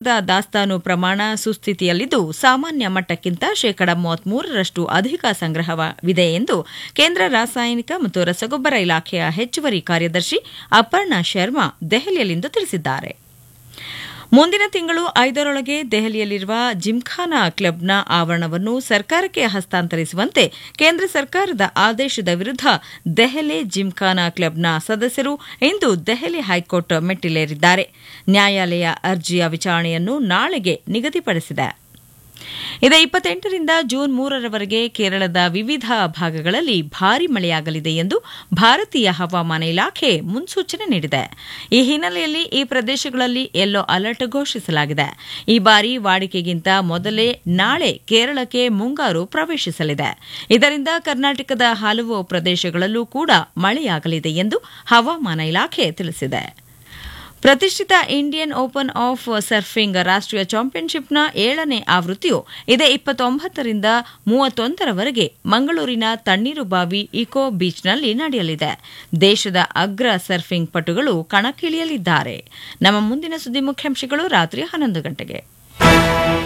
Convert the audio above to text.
ಭಾರತದ ದಾಸ್ತಾನು ಪ್ರಮಾಣ ಸುಸ್ಥಿತಿಯಲ್ಲಿದ್ದು ಸಾಮಾನ್ಯ ಮಟ್ಟಕ್ಕಿಂತ ಶೇಕಡ ಮೂವತ್ಮೂರರಷ್ಟು ಅಧಿಕ ಸಂಗ್ರಹವಿದೆ ಎಂದು ಕೇಂದ್ರ ರಾಸಾಯನಿಕ ಮತ್ತು ರಸಗೊಬ್ಬರ ಇಲಾಖೆಯ ಹೆಚ್ಚುವರಿ ಕಾರ್ಯದರ್ಶಿ ಅಪರ್ಣಾ ಶರ್ಮಾ ದೆಹಲಿಯಲ್ಲಿಂದು ತಿಳಿಸಿದ್ದಾರೆ ಮುಂದಿನ ತಿಂಗಳು ಐದರೊಳಗೆ ದೆಹಲಿಯಲ್ಲಿರುವ ಜಿಮ್ಖಾನಾ ಕ್ಲಬ್ನ ಆವರಣವನ್ನು ಸರ್ಕಾರಕ್ಕೆ ಹಸ್ತಾಂತರಿಸುವಂತೆ ಕೇಂದ್ರ ಸರ್ಕಾರದ ಆದೇಶದ ವಿರುದ್ಧ ದೆಹಲಿ ಜಿಮ್ಖಾನಾ ಕ್ಲಬ್ನ ಸದಸ್ಯರು ಇಂದು ದೆಹಲಿ ಹೈಕೋರ್ಟ್ ಮೆಟ್ಟಿಲೇರಿದ್ದಾರೆ ನ್ಯಾಯಾಲಯ ಅರ್ಜಿಯ ವಿಚಾರಣೆಯನ್ನು ನಾಳೆಗೆ ನಿಗದಿಪಡಿಸಿದೆ ಇದೇ ಇಪ್ಪತ್ತೆಂಟರಿಂದ ಜೂನ್ ಮೂರರವರೆಗೆ ಕೇರಳದ ವಿವಿಧ ಭಾಗಗಳಲ್ಲಿ ಭಾರೀ ಮಳೆಯಾಗಲಿದೆ ಎಂದು ಭಾರತೀಯ ಹವಾಮಾನ ಇಲಾಖೆ ಮುನ್ಸೂಚನೆ ನೀಡಿದೆ ಈ ಹಿನ್ನೆಲೆಯಲ್ಲಿ ಈ ಪ್ರದೇಶಗಳಲ್ಲಿ ಯೆಲ್ಲೋ ಅಲರ್ಟ್ ಘೋಷಿಸಲಾಗಿದೆ ಈ ಬಾರಿ ವಾಡಿಕೆಗಿಂತ ಮೊದಲೇ ನಾಳೆ ಕೇರಳಕ್ಕೆ ಮುಂಗಾರು ಪ್ರವೇಶಿಸಲಿದೆ ಇದರಿಂದ ಕರ್ನಾಟಕದ ಹಲವು ಪ್ರದೇಶಗಳಲ್ಲೂ ಕೂಡ ಮಳೆಯಾಗಲಿದೆ ಎಂದು ಹವಾಮಾನ ಇಲಾಖೆ ತಿಳಿಸಿದೆ ಪ್ರತಿಷ್ಠಿತ ಇಂಡಿಯನ್ ಓಪನ್ ಆಫ್ ಸರ್ಫಿಂಗ್ ರಾಷ್ಟೀಯ ಚಾಂಪಿಯನ್ಶಿಪ್ನ ಏಳನೇ ಆವೃತ್ತಿಯು ಇದೇ ಇಪ್ಪತ್ತೊಂಬತ್ತರಿಂದ ಮೂವತ್ತೊಂದರವರೆಗೆ ಮಂಗಳೂರಿನ ತಣ್ಣೀರುಬಾವಿ ಇಕೋ ಬೀಚ್ನಲ್ಲಿ ನಡೆಯಲಿದೆ ದೇಶದ ಅಗ್ರ ಸರ್ಫಿಂಗ್ ಪಟುಗಳು ಕಣಕ್ಕಿಳಿಯಲಿದ್ದಾರೆ ನಮ್ಮ ಮುಂದಿನ ಸುದ್ದಿ ಮುಖ್ಯಾಂಶಗಳು ರಾತ್ರಿ ಹನ್ನೊಂದು ಗಂಟೆಗೆ